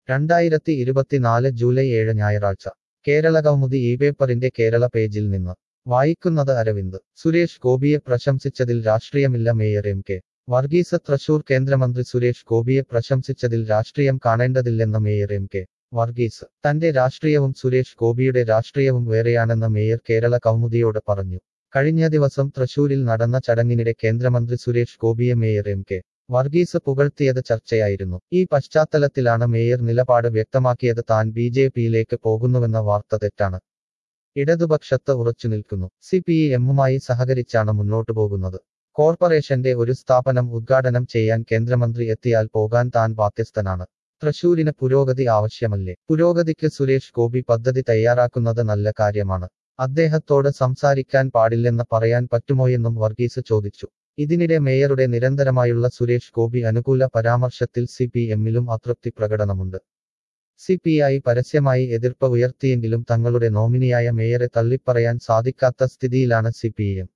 രണ്ടായിരത്തി ഇരുപത്തിനാല് ജൂലൈ ഏഴ് ഞായറാഴ്ച കേരള കൗമുദി ഈ പേപ്പറിന്റെ കേരള പേജിൽ നിന്ന് വായിക്കുന്നത് അരവിന്ദ് സുരേഷ് ഗോപിയെ പ്രശംസിച്ചതിൽ രാഷ്ട്രീയമില്ല mayor M K Varghese Thrissur കേന്ദ്രമന്ത്രി സുരേഷ് ഗോപിയെ പ്രശംസിച്ചതിൽ രാഷ്ട്രീയം കാണേണ്ടതില്ലെന്ന് മേയർ എം കെ വർഗീസ് തന്റെ രാഷ്ട്രീയവും സുരേഷ് ഗോപിയുടെ രാഷ്ട്രീയവും വേറെയാണെന്ന് മേയർ കേരള കൗമുദിയോട് പറഞ്ഞു കഴിഞ്ഞ ദിവസം തൃശൂരിൽ നടന്ന ചടങ്ങിനിടെ കേന്ദ്രമന്ത്രി സുരേഷ് ഗോപിയെ മേയർ എം കെ വർഗീസ് പുകഴ്ത്തിയത് ചർച്ചയായിരുന്നു ഈ പശ്ചാത്തലത്തിലാണ് മേയർ നിലപാട് വ്യക്തമാക്കിയത് താൻ ബി ജെ പിയിലേക്ക് പോകുന്നുവെന്ന വാർത്ത തെറ്റാണ് ഇടതുപക്ഷത്ത് ഉറച്ചു നിൽക്കുന്നു സി പി എമ്മുമായി സഹകരിച്ചാണ് മുന്നോട്ടു പോകുന്നത് കോർപ്പറേഷന്റെ ഒരു സ്ഥാപനം ഉദ്ഘാടനം ചെയ്യാൻ കേന്ദ്രമന്ത്രി എത്തിയാൽ പോകാൻ താൻ ബാധ്യസ്ഥനാണ് തൃശൂരിന് പുരോഗതി ആവശ്യമല്ലേ പുരോഗതിക്ക് സുരേഷ് ഗോപി പദ്ധതി തയ്യാറാക്കുന്നത് നല്ല കാര്യമാണ് അദ്ദേഹത്തോട് സംസാരിക്കാൻ പാടില്ലെന്ന് പറയാൻ പറ്റുമോയെന്നും വർഗീസ് ചോദിച്ചു ഇതിനിടെ മേയറുടെ നിരന്തരമായുള്ള സുരേഷ് ഗോപി അനുകൂല പരാമർശത്തിൽ സി പി എമ്മിലും അതൃപ്തി പ്രകടനമുണ്ട് സി പി ഐ പരസ്യമായി എതിർപ്പ് ഉയർത്തിയെങ്കിലും തങ്ങളുടെ നോമിനിയായ മേയറെ തള്ളിപ്പറയാൻ സാധിക്കാത്ത സ്ഥിതിയിലാണ് സി പി എം